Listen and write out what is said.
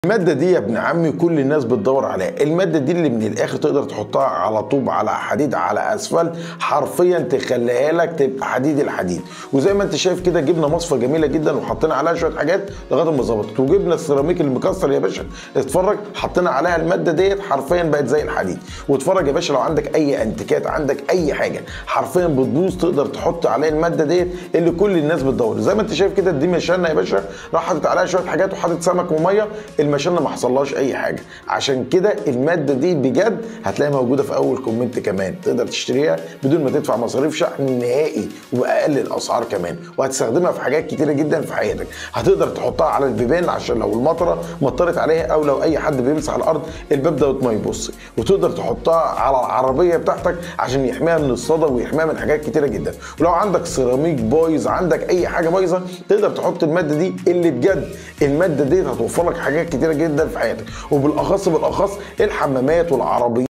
المادة دي يا ابن عمي كل الناس بتدور عليها المادة دي اللي من الآخر تقدر تحطها على طوب على حديد على أسفل حرفيا تخليها لك تبقى حديد الحديد وزي ما انت شايف كده جبنا مصفى جميلة جدا وحطينا عليها شوية حاجات لغاية ما ظبطت وجبنا السيراميك المكسر يا باشا اتفرج حطينا عليها المادة ديت حرفيا بقت زي الحديد واتفرج يا باشا لو عندك أي انتكات عندك أي حاجة حرفيا بتبوظ تقدر تحط عليها المادة ديت اللي كل الناس بتدور زي ما انت شايف كده دي مشانة يا باشا راح حاطط عليها شوية حاجات وحاطط سمك ومية المشانة ما حصلهاش اي حاجه عشان كده الماده دي بجد هتلاقيها موجوده في اول كومنت كمان تقدر تشتريها بدون ما تدفع مصاريف شحن نهائي وباقل الاسعار كمان وهتستخدمها في حاجات كتيره جدا في حياتك هتقدر تحطها على البيبان عشان لو المطره مطرت عليها او لو اي حد بيمسح الارض الباب دوت ما يبص وتقدر تحطها على العربيه بتاعتك عشان يحميها من الصدى ويحميها من حاجات كتيره جدا ولو عندك سيراميك بايظ عندك اي حاجه بايظه تقدر تحط الماده دي اللي بجد الماده دي هتوفر لك حاجات كتيره جدا في حياتك وبالاخص بالاخص الحمامات والعربيات